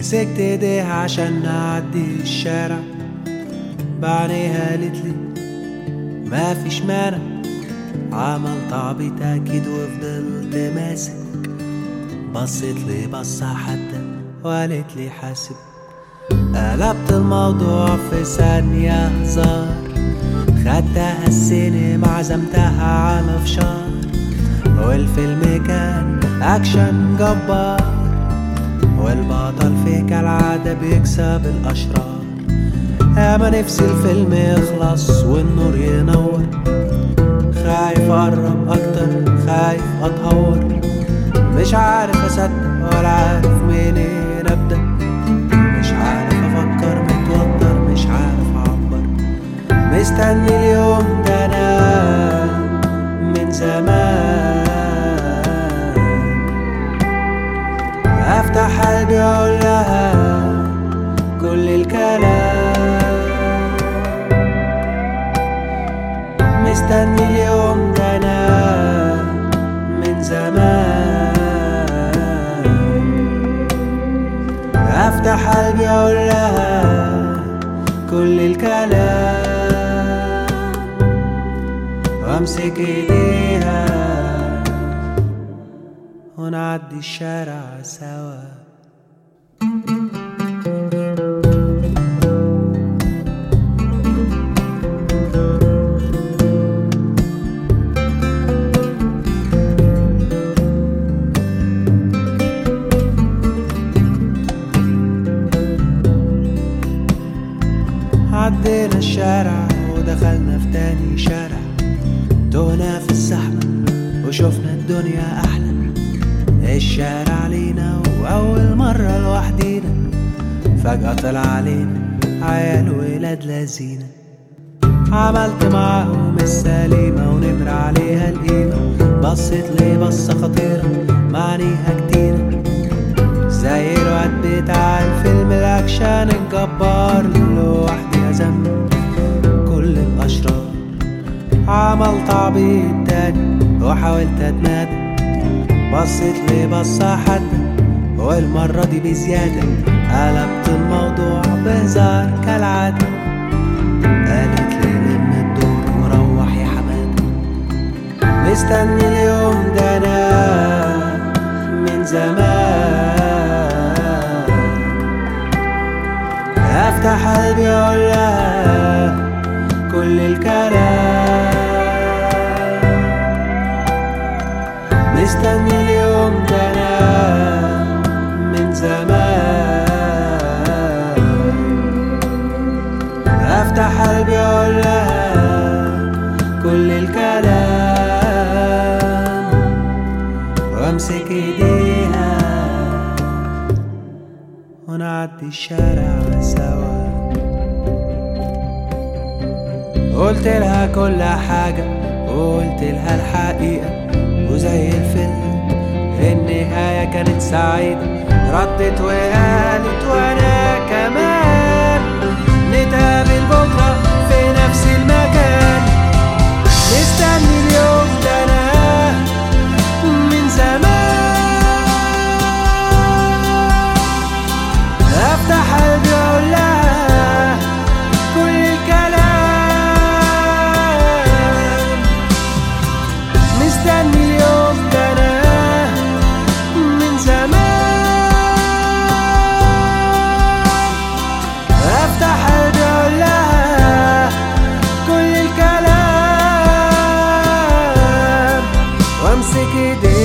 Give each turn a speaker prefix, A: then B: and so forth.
A: مسكت ايديها عشان نعدي الشارع بعينيها قالت لي ما فيش مانع عملت عبيط اكيد وفضلت ماسك بصيت لي بصة حتى وقالت لي حاسب قلبت الموضوع في ثانية هزار خدتها السينما عزمتها على فشار والفيلم كان أكشن جبار والبطل فيه كالعادة بيكسب الأشرار أما نفسي الفيلم يخلص والنور ينور خايف أقرب أكتر خايف أتهور مش عارف أصدق ولا عارف منين أبدأ مش عارف أفكر متوتر مش عارف أعبر مستني اليوم ده أنا من زمان افتح قلبي اقول لها كل الكلام مستني اليوم ده انا من زمان افتح قلبي اقول لها كل الكلام وامسك ايديها ونعدي الشارع سوا عدينا الشارع ودخلنا في تاني شارع تهنا في الزحمة وشفنا الدنيا أحلى الشارع لينا وأول مرة لوحدينا فجأة طلع علينا عيال ولاد لذينة عملت معاهم السليمة ونمر عليها القيمة بصيت لي بصة خطيرة معنيها كتيرة زي الواد بتاع الفيلم الأكشن الجبار لوحدي هزم كل الأشرار عملت عبيط تاني وحاولت أتنادى بصيت لي بصة حادة والمرة دي بزيادة قلبت الموضوع بهزار كالعادة قالت لي لم الدور وروح يا حمادة مستني اليوم ده أنا من زمان أفتح قلبي أقول لها كل الكلام مستني اليوم ده انا من زمان افتح قلبي اقول لها كل الكلام وامسك ايديها ونعدي الشارع سوا قلت لها كل حاجة وقلت لها الحقيقة وزي الفيلم النهاية كانت سعيدة ردت وقالت وانا كمان نتقابل بكرة في نفس المكان مستني اليوم ده انا من زمان افتح قلبي اقول لها كل الكلام مستني اليوم ده انا من زمان افتح قلبي اقول لها كل الكلام وامسك ايديها